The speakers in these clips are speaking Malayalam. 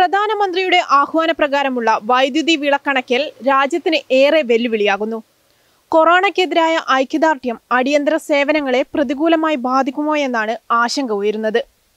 പ്രധാനമന്ത്രിയുടെ ആഹ്വാനപ്രകാരമുള്ള വൈദ്യുതി വിളക്കണക്കൽ രാജ്യത്തിന് ഏറെ വെല്ലുവിളിയാകുന്നു കൊറോണയ്ക്കെതിരായ ഐക്യദാർഢ്യം അടിയന്തര സേവനങ്ങളെ പ്രതികൂലമായി ബാധിക്കുമോ എന്നാണ് ആശങ്ക ഉയരുന്നത്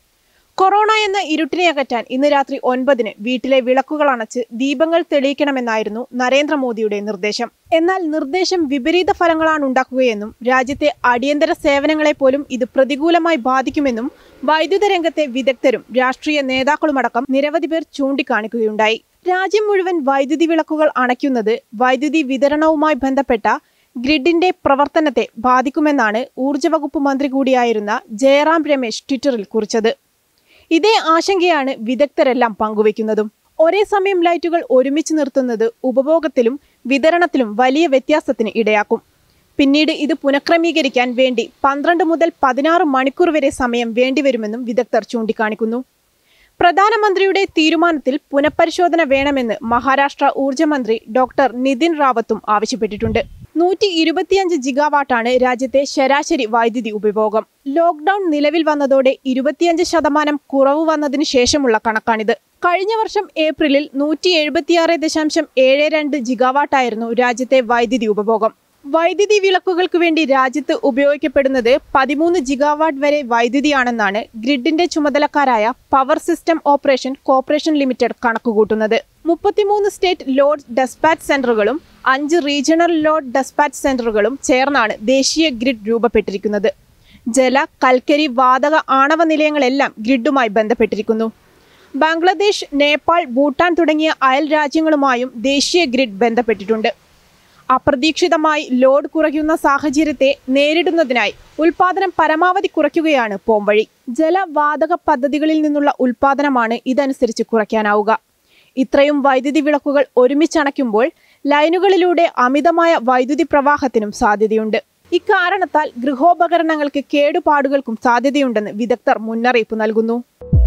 കൊറോണ എന്ന ഇരുട്ടിനെ അകറ്റാൻ ഇന്ന് രാത്രി ഒൻപതിന് വീട്ടിലെ വിളക്കുകൾ അണച്ച് ദീപങ്ങൾ തെളിയിക്കണമെന്നായിരുന്നു നരേന്ദ്രമോദിയുടെ നിർദ്ദേശം എന്നാൽ നിർദ്ദേശം വിപരീത ഫലങ്ങളാണ് ഉണ്ടാക്കുകയെന്നും രാജ്യത്തെ അടിയന്തര സേവനങ്ങളെ പോലും ഇത് പ്രതികൂലമായി ബാധിക്കുമെന്നും വൈദ്യുത രംഗത്തെ വിദഗ്ധരും രാഷ്ട്രീയ നേതാക്കളുമടക്കം നിരവധി പേർ ചൂണ്ടിക്കാണിക്കുകയുണ്ടായി രാജ്യം മുഴുവൻ വൈദ്യുതി വിളക്കുകൾ അണയ്ക്കുന്നത് വൈദ്യുതി വിതരണവുമായി ബന്ധപ്പെട്ട ഗ്രിഡിന്റെ പ്രവർത്തനത്തെ ബാധിക്കുമെന്നാണ് ഊർജ്ജ വകുപ്പ് മന്ത്രി കൂടിയായിരുന്ന ജയറാം രമേശ് ട്വിറ്ററിൽ കുറിച്ചത് ഇതേ ആശങ്കയാണ് വിദഗ്ധരെല്ലാം പങ്കുവെക്കുന്നതും ഒരേ സമയം ലൈറ്റുകൾ ഒരുമിച്ച് നിർത്തുന്നത് ഉപഭോഗത്തിലും വിതരണത്തിലും വലിയ വ്യത്യാസത്തിന് ഇടയാക്കും പിന്നീട് ഇത് പുനഃക്രമീകരിക്കാൻ വേണ്ടി പന്ത്രണ്ട് മുതൽ പതിനാറ് മണിക്കൂർ വരെ സമയം വേണ്ടിവരുമെന്നും വിദഗ്ധർ ചൂണ്ടിക്കാണിക്കുന്നു പ്രധാനമന്ത്രിയുടെ തീരുമാനത്തിൽ പുനഃപരിശോധന വേണമെന്ന് മഹാരാഷ്ട്ര ഊർജ്ജമന്ത്രി ഡോക്ടർ നിതിൻ റാവത്തും ആവശ്യപ്പെട്ടിട്ടുണ്ട് നൂറ്റി ഇരുപത്തിയഞ്ച് ജിഗാവാട്ടാണ് രാജ്യത്തെ ശരാശരി വൈദ്യുതി ഉപഭോഗം ലോക്ക്ഡൌൺ നിലവിൽ വന്നതോടെ ഇരുപത്തിയഞ്ച് ശതമാനം കുറവ് വന്നതിന് ശേഷമുള്ള കണക്കാണിത് കഴിഞ്ഞ വർഷം ഏപ്രിലിൽ നൂറ്റി എഴുപത്തിയാറ് ദശാംശം ഏഴ് രണ്ട് ജിഗാവാട്ടായിരുന്നു രാജ്യത്തെ വൈദ്യുതി ഉപഭോഗം വൈദ്യുതി വിളക്കുകൾക്ക് വേണ്ടി രാജ്യത്ത് ഉപയോഗിക്കപ്പെടുന്നത് പതിമൂന്ന് ജിഗാവാട്ട് വരെ വൈദ്യുതിയാണെന്നാണ് ഗ്രിഡിന്റെ ചുമതലക്കാരായ power system operation corporation limited കണക്കുകൂട്ടുന്നത് മുപ്പത്തിമൂന്ന് സ്റ്റേറ്റ് ലോഡ് ഡെസ്പാച്ച് സെന്ററുകളും അഞ്ച് റീജിയണൽ ലോഡ് ഡെസ്പാച്ച് സെന്ററുകളും ചേർന്നാണ് ദേശീയ ഗ്രിഡ് രൂപപ്പെട്ടിരിക്കുന്നത് ജല കൽക്കരി വാതക ആണവ നിലയങ്ങളെല്ലാം ഗ്രിഡുമായി ബന്ധപ്പെട്ടിരിക്കുന്നു ബംഗ്ലാദേശ് നേപ്പാൾ ഭൂട്ടാൻ തുടങ്ങിയ അയൽ രാജ്യങ്ങളുമായും ദേശീയ ഗ്രിഡ് ബന്ധപ്പെട്ടിട്ടുണ്ട് അപ്രതീക്ഷിതമായി ലോഡ് കുറയ്ക്കുന്ന സാഹചര്യത്തെ നേരിടുന്നതിനായി ഉൽപാദനം പരമാവധി കുറയ്ക്കുകയാണ് പോംവഴി ജലവാതക പദ്ധതികളിൽ നിന്നുള്ള ഉൽപാദനമാണ് ഇതനുസരിച്ച് കുറയ്ക്കാനാവുക ഇത്രയും വൈദ്യുതി വിളക്കുകൾ ഒരുമിച്ചണയ്ക്കുമ്പോൾ ലൈനുകളിലൂടെ അമിതമായ വൈദ്യുതി പ്രവാഹത്തിനും സാധ്യതയുണ്ട് ഇക്കാരണത്താൽ ഗൃഹോപകരണങ്ങൾക്ക് കേടുപാടുകൾക്കും സാധ്യതയുണ്ടെന്ന് വിദഗ്ധർ മുന്നറിയിപ്പ് നൽകുന്നു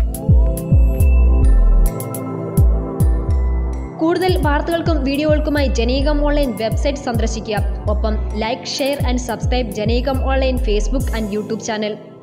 കൂടുതൽ വാർത്തകൾക്കും വീഡിയോകൾക്കുമായി ജനീകം ഓൺലൈൻ വെബ്സൈറ്റ് സന്ദർശിക്കുക ഒപ്പം ലൈക്ക് ഷെയർ ആൻഡ് സബ്സ്ക്രൈബ് ജനീകം online Facebook and YouTube channel